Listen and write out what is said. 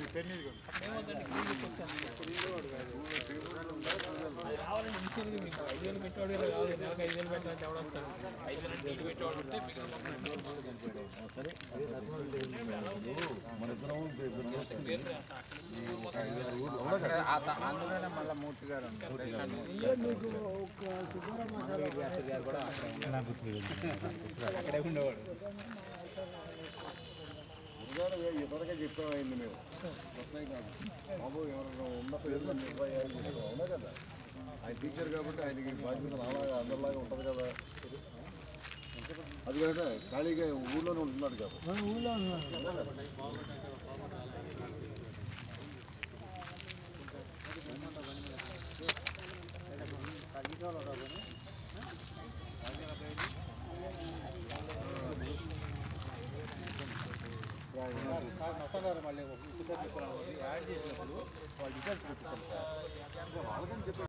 అది రావాలంటే ఇనిషియల్గా మీకు ఐదు వేలు పెట్టేవాడు ఇలా కాదు నెలకు ఐదు వేలు పెట్టాలంటే ఎవడు వస్తాడు ఐదు వేలు అంటే ఇటు పెట్టేవాడు ఉంటే మిగిలిన మన ఇద్దరం పేరు రాస్తా. అక్కడి నుంచి ఊరు మొత్తం అందులోనే మళ్ళీ మూర్తి గారు ఉంటారు అక్కడే ఉండేవాడు గురుగారు ఇతరగా చెప్పామైంది మేము వస్తాయి కాదు బాబు ఎవరైనా ఉన్న పేర్లు నిర్భయ అని చెప్పాం. అవునా కదా ఆయన టీచర్ కాబట్టి ఆయనకి బాధ్యత అలాగా అందరిలాగా ఉంటుంది కదా అది కాక ఖాళీగా ఊళ్ళోనే ఉంటున్నాడు కదా ఊళ్ళో మళ్ళీ యాడ్ చేసినప్పుడు వాళ్ళు డీటెయిల్స్ పెట్టుకుంటారు వాళ్ళకని చెప్పి